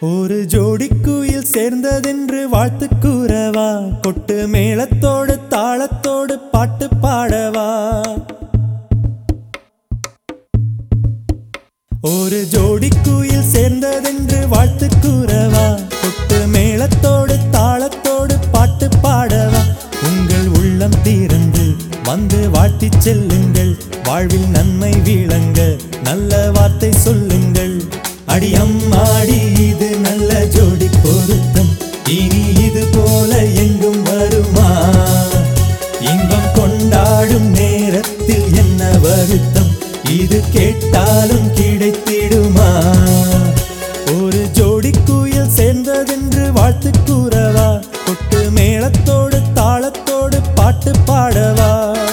ஒரு ஜோடி குயில் சேர்ந்ததென்று வாழ்த்து கூறவா கொட்டு மேளத்தோடு தாளத்தோடு பாட்டு பாடவா ஒரு ஜோடி குயில் சேர்ந்ததென்று வாழ்த்து கூறவா கொட்டு மேளத்தோடு தாளத்தோடு பாட்டு பாடவா உங்கள் உள்ளம் தீர்ந்து வந்து வாழ்த்திச் செல்லுங்கள் வாழ்வில் நன்மை விளங்க நல்ல வார்த்தை சொல்லுங்கள் அடி அம்மாடி இது நல்ல ஜோடி பொருத்தம் இனி இது போல எங்கும் வருமா இன்பம் கொண்டாடும் நேரத்தில் என்ன வருத்தம் இது கேட்டாலும் கிடைத்திடுமா ஒரு ஜோடி குயில் சேர்ந்ததென்று வாழ்த்து கூறவா கொட்டு மேளத்தோடு தாளத்தோடு பாட்டு பாடவா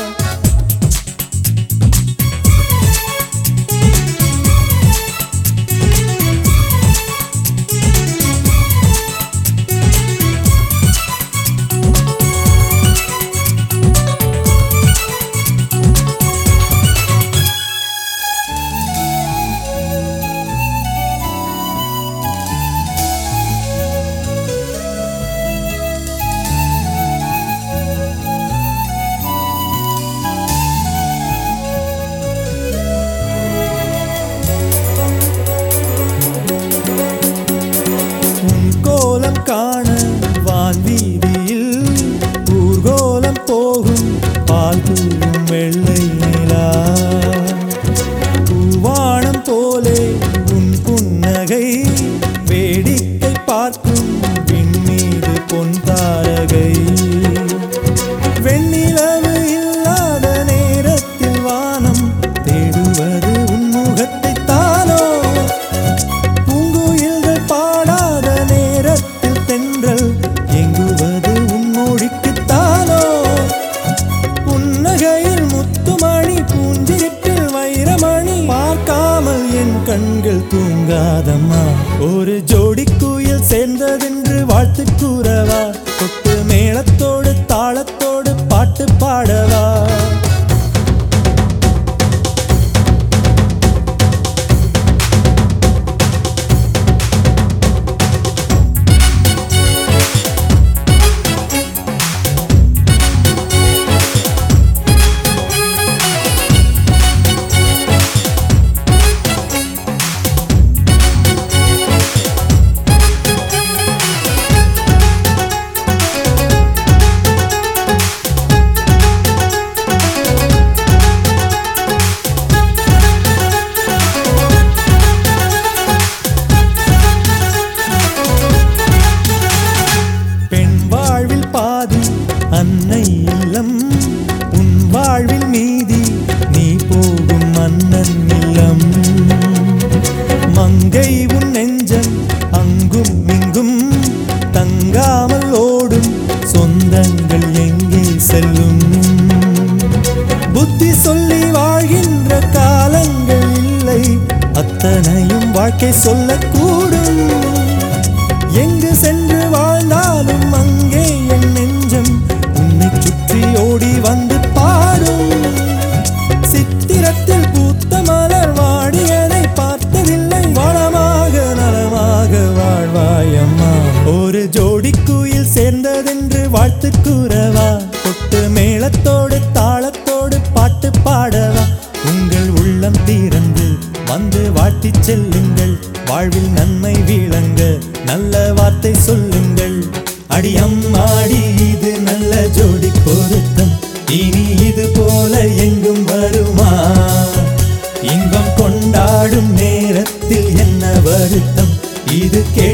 உன் கோலம் காண வான்வீதியில் ஊர்கோலம் போகும் பால் தூவும் வெள்ளை நிலா பூவானம் போலே உன் புன்னகை வேடிக்கை பார்க்கும் விண்மீது பொன் தாரகை வெண்ணிலவு இல்லாத நேரத்தில் வானம் தேடுவது உன் முகத்தை தானோ பூங்குயில்கள் பாடாத நேரத்தில் தென்றல் எங்குவது உன் மொழிக்குத்தானோ புன்னகையில் முத்துமணி பூஞ்சிரிப்பில் வைரமணி பார்க்காமல் என் கண்கள் தூங்காதம்மா ஒரு ஜோடி குயில் சேர்ந்ததென்று வாழ்த்து கூறவா கொட்டு மேளத்தோடு தாளத்தோடு பாட்டு பாடவா பெண் வாழ்வில் பாதி அன்னை இல்லம் உன் வாழ்வில் மீதி நீ போகும் மன்னன் இல்லம் மங்கை உன் நெஞ்சம் அங்கும் இங்கும் தங்காமல் ஓடும் சொந்தங்கள் எங்கே செல்லும் புத்தி சொல்லி வாழ்கின்ற காலங்கள் இல்லை அத்தனையும் வாழ்க்கை சொல்லக்கூடும் எங்கு சென்று வாழ்ந்தாலும் அங்கே என் நெஞ்சம் உன்னை சுற்றி ஓடி வந்து பாடும் சித்திரத்தில் பூத்த மலர் வாடியதை பார்த்ததில்லை வளமாக நலமாக வாழ்வாயம்மா ஒரு ஜோடி குயில் சேர்ந்ததென்று வாழ்த்து கூறவா கொட்டு மேளத்தோடு தாளத்தோடு பாட்டு பாடவா உங்கள் உள்ளம் தீரந்து வந்து வாழ்த்திச் செல்லுங்கள் வாழ்வில் நன்மை விளங்க நல்ல வார்த்தை சொல்லுங்கள் அடி அம்மாடி இது நல்ல ஜோடி பொருத்தம் இனி இது போல எங்கும் வருமா இன்பம் கொண்டாடும் நேரத்தில் என்ன வருத்தம் இது கே